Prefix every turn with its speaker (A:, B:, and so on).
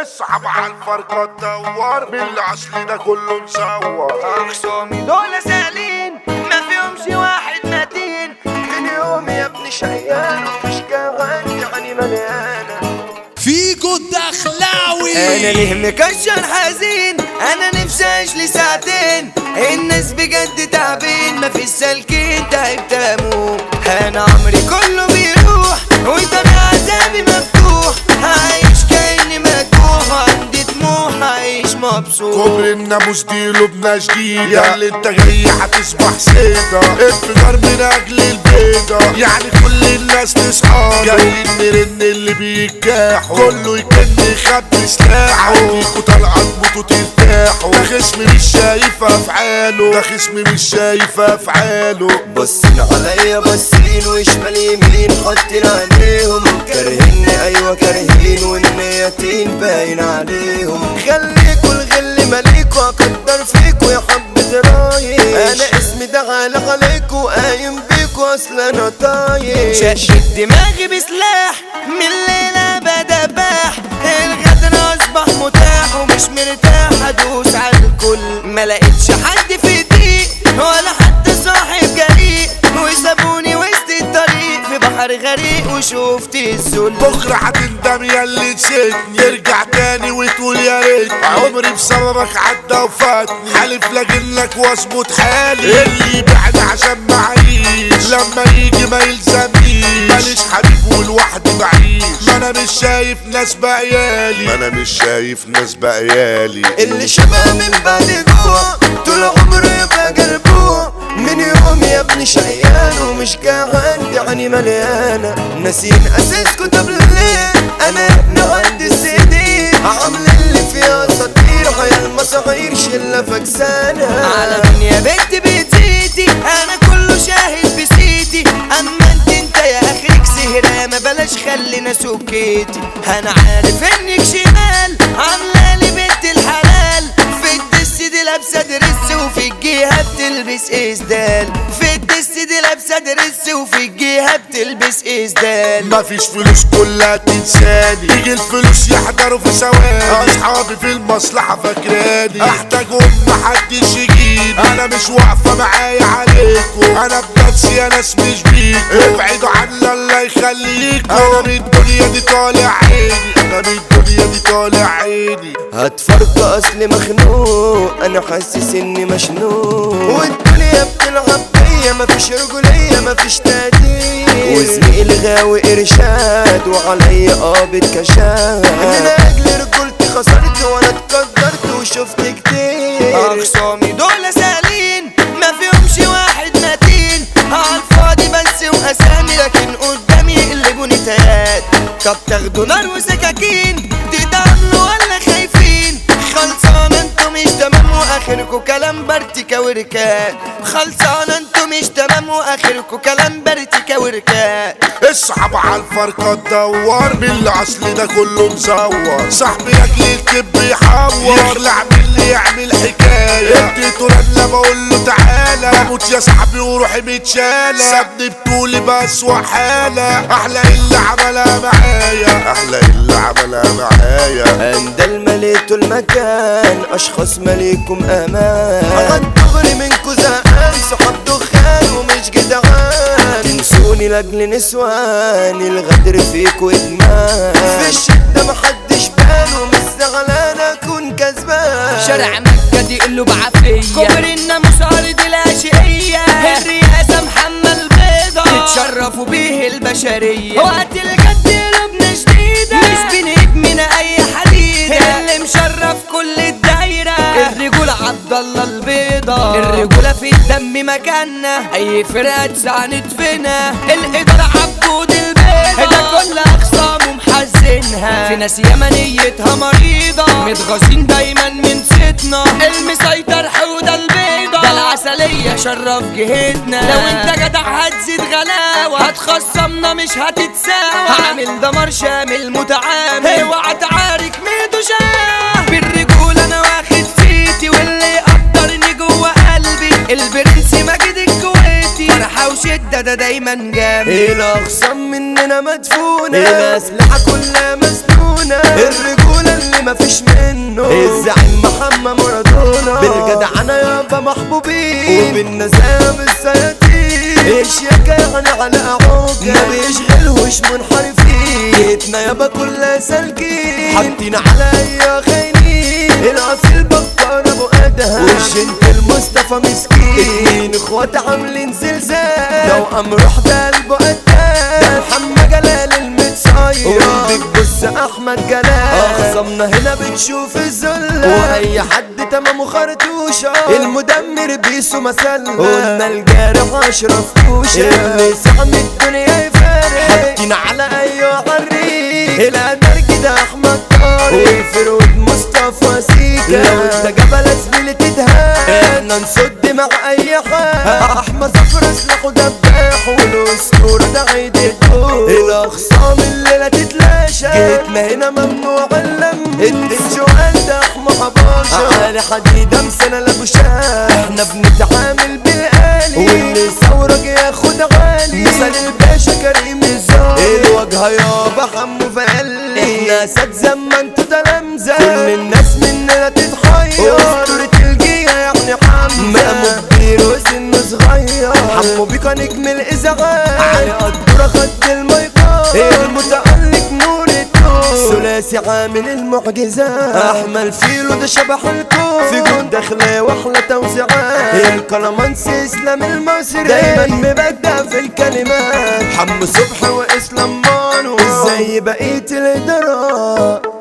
A: اصحاب على الفرقة تدور من الاصل ده كله مصور
B: اخصامي دول سالين ما فيهمش واحد متين من يوم يا ابني شيان مش كوان يعني مليانة
C: فيكو الدخلاوي
B: انا ليه مكشر حزين انا نفسي اعيش لي ساعتين الناس بجد تعبين ما في سالكين تعبت اموت انا عمري كله بيروح وانت بعذابي مفتوح عايش كاني مدبوح عندي طموح عايش مبسوط
A: كبر الناموس دي لبنى جديد يا اللي انت جاي هتصبح سيدة انفجار من اجل البيضة يعني كل الناس تصحى جايين نرن اللي بيجاحوا كله يكن يخبي سلاحه فيكوا طالعة تموتوا ترتاحوا ده خصم مش شايف افعاله ده خصم مش شايف افعاله
B: بصين عليا بصين وشمال يمين حاطين عليهم كارهين ايوه كارهين والنياتين باين عليهم خليكوا الغل ماليكوا اقدر فيكوا يا حبة رايش انا اسمي ده غالي عليكوا قايم بيكوا اصل انا طايش شقت دماغي بسلاح من الليلة بدباح الغدر اصبح متاح ومش مرتاح ادوس على الكل ما لقيتش حد في ضيق ولا حد صاحب جريء وسابوني وسط الطريق في بحر غريق وشفت الذل
A: بكرة هتندم يا اللي نسيتني ترجع تاني وتقول يا ريت عمري بسببك عدى وفاتني حالف لاجلك واظبط حالي اللي بعد عشان معيش لما يجي ما يلزمنيش ماليش حبيب ولوحدي بعيش ما انا مش شايف ناس بقيالي ما انا مش شايف ناس بقيالي
B: اللي شبه من بعد جوع طول عمره يبقى جربوع من يوم يا ابني شقيان ومش جعان يعني مليانة ناسين اساسكوا طب ليه انا ابن عندي السيدي عامل اللي فيها اساطير هيا المصاغير شلة فكسانة على من يا بنت بتزيدي انا كله شاهد بسيتي اما انت انت يا اخرك سهرة ما بلاش خلينا سكيتي انا عارف انك شمال عامله لي بنت الحلال في الدس دي لابسه درس وفي الجيهه بتلبس اسدال في الدس دي لابسه درس وفي الجيهه بتلبس اسدال
A: مفيش فلوس كلها تنساني يجي الفلوس يحضروا في ثواني اصحابي في المصلحة فاكراني احتاجهم محدش يجيب انا مش واقفة معايا عليكم انا بنفسي يا ناس مش بيكم ابعدوا عني الله يخليكم انا من الدنيا دي طالع عيني انا من الدنيا دي طالع عيني
B: هتفرق اصلي مخنوق انا حاسس اني مشنوق والدنيا بتلعب بيا مفيش رجولية مفيش تقدير وزميلي غاوي ارشاد وعليا قابض كشاد من اجل رجولتي خسرت وانا اتقدرت وشفت كتير اخصامي دول سالين ما فيهمش واحد متين عالفاضي بس واسامي لكن قدامي يقلبوني تيات طب تاخدوا نار وسكاكين تتعاملوا ولا خايفين خلصانة انتوا مش تمام واخركوا كلام برتكا وركات خلصانة انتوا مش تمام واخركوا كلام برتكا وركات
A: اصحاب على الفرقة تدور من الاصل ده كله مزور صاحبي اجل الكب يحور يخلع من اللي يعمل حكاية اديته لما بقول له تعالى اموت يا صاحبي وروحي متشالة سابني بطولي بأسوأ حالة احلى اللي عملها معايا احلى اللي عملها معايا
B: اندل مليتوا المكان اشخاص مليكم امان غد دغري منكو زهقان صحاب دخان ومش جدعان تنسوني لاجل نسوان الغدر فيكو ادمان في الشدة محدش بان ومش زعلان اكون كسبان
D: شارع مكة دي قلوب عافية كبر الناموس أرض الأشقية الرئاسة محمد بيضة تتشرفوا بيه البشرية وقت الجد قلوبنا شديدة مش بنهمنا أي حديدة اللي مشرف كل الدايرة الرجولة عبد الله البيضة الرجولة في الدم مكاننا أي فرقة تساند فينا الإدارة عبود البيضة ده كل أقسامه محزنها في ناس ياما نيتها مريضة متغاظين دايما من ستنا المسيطر حودة البيضة ده العسلية شرف جهتنا لو انت جدع هتزيد غلاوة هتخصمنا مش هتتساوى هعمل دمار شامل متعامل اوعى تعارك ميدو شاه بالرجولة انا واخد سيتي واللي يقدرني جوه قلبي البرنس ماجد الكويتي فرحة وشدة ده دايما جامد
B: الاخصام مننا مدفونة الاسلحة كلها مسنونة الرجولة اللي ما النزاهة بالسياتين ايش يعني على عوجة ما بيشغلهوش منحرفين بيتنا يابا كلها سالكين حاطين على اي خاينين الاصيل بطل ابو ادهم والجنت المصطفى مسكين اتنين اخوات عاملين زلزال لو ام روح ده قلبه قتال ده محمد جلال المتصير والبيك بص احمد جلال اخصمنا هنا بتشوف الذل واي حد تمامه خرطوشه المدمر بيسو مسلة قلنا الجارح اشرف كوشه اللي سهم الدنيا يفارق حاطين على اي حريق الادرج ده احمد طارق والفرود مصطفى سيكا لو انت جبل زميلي تدهان احنا نصد مع اي حال احمد صفر سلاحه دباح والاسطوره ده عيد الدور الاخصام الليله تتلاشى جيتنا هنا ممنوع اللم السؤال ده احمد باشا على حديده مسنه لابو شاه احنا بنتعامل بالآلي واللي ثورك ياخد عالي مثل الباشا كريم الزاهر الواجهه يابا حمو فقلي احنا اساتذه ما انتوا تلامذه كل الناس مننا تتحير اسطورة الجيه يعني حمزه مقامه كبير وسنه صغير حمو بيكا نجم الازعاج علي قدوره خد المايكات المتألق نور الدور ثلاثي عامل المعجزات احمل فيلو ده شبح الكون في جون داخله واحلى توزيعات الكلامانس اسلام المصري دايما مبدع في الكلمات حمو صبحي واسلام مانو زي بقيه الادارات